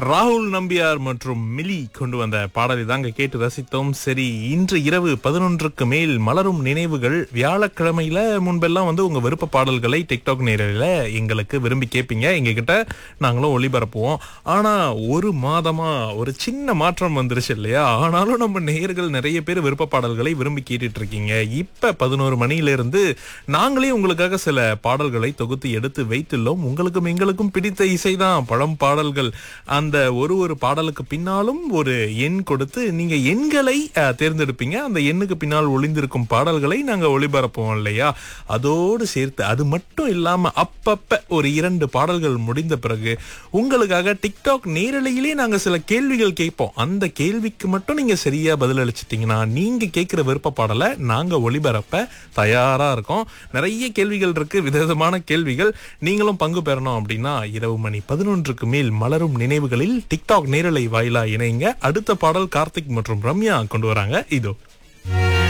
ராகுல் நம்பியார் மற்றும் மிலி கொண்டு வந்த பாடலை தாங்க கேட்டு ரசித்தோம் சரி இன்று இரவு பதினொன்றுக்கு மேல் மலரும் நினைவுகள் வியாழக்கிழமையில முன்பெல்லாம் வந்து உங்க விருப்ப பாடல்களை டிக்டாக் நேரில் எங்களுக்கு விரும்பி கேட்பீங்க எங்க கிட்ட நாங்களும் ஒளிபரப்புவோம் ஆனா ஒரு மாதமா ஒரு சின்ன மாற்றம் வந்துருச்சு இல்லையா ஆனாலும் நம்ம நேயர்கள் நிறைய பேர் விருப்ப பாடல்களை விரும்பி கேட்டுட்டு இருக்கீங்க இப்ப பதினோரு மணியில இருந்து நாங்களே உங்களுக்காக சில பாடல்களை தொகுத்து எடுத்து வைத்துள்ளோம் உங்களுக்கும் எங்களுக்கும் பிடித்த இசைதான் பழம் பாடல்கள் அந்த ஒரு ஒரு பாடலுக்கு பின்னாலும் ஒரு எண் கொடுத்து நீங்க எண்களை அஹ், தேர்ந்தெடுப்பீங்க அந்த எண்ணுக்கு பின்னால் ஒளிந்திருக்கும் பாடல்களை நாங்க ஒளிபரப்போம் இல்லையா அதோடு சேர்த்து அது மட்டும் இல்லாம அப்பப்ப ஒரு இரண்டு பாடல்கள் முடிந்த பிறகு உங்களுக்காக டிக்டாக் நேரலையிலே நாங்க சில கேள்விகள் கேட்போம் அந்த கேள்விக்கு மட்டும் நீங்க சரியா பதில் அளிச்சிட்டீங்கன்னா நீங்க கேட்கிற விருப்ப பாடலை நாங்க ஒளிபரப்ப தயாரா இருக்கோம் நிறைய கேள்விகள் இருக்கு விதவிதமான கேள்விகள் நீங்களும் பங்கு பெறணும் அப்படின்னா இரவு மணி பதினொன்றுக்கு மேல் மலரும் நினைவுகளில் டிக்டாக் நேரலை வாயிலா இணைங்க அடுத்த பாடல் கார்த்திக் மற்றும் ரம்யா கொண்டு வராங்க இதோ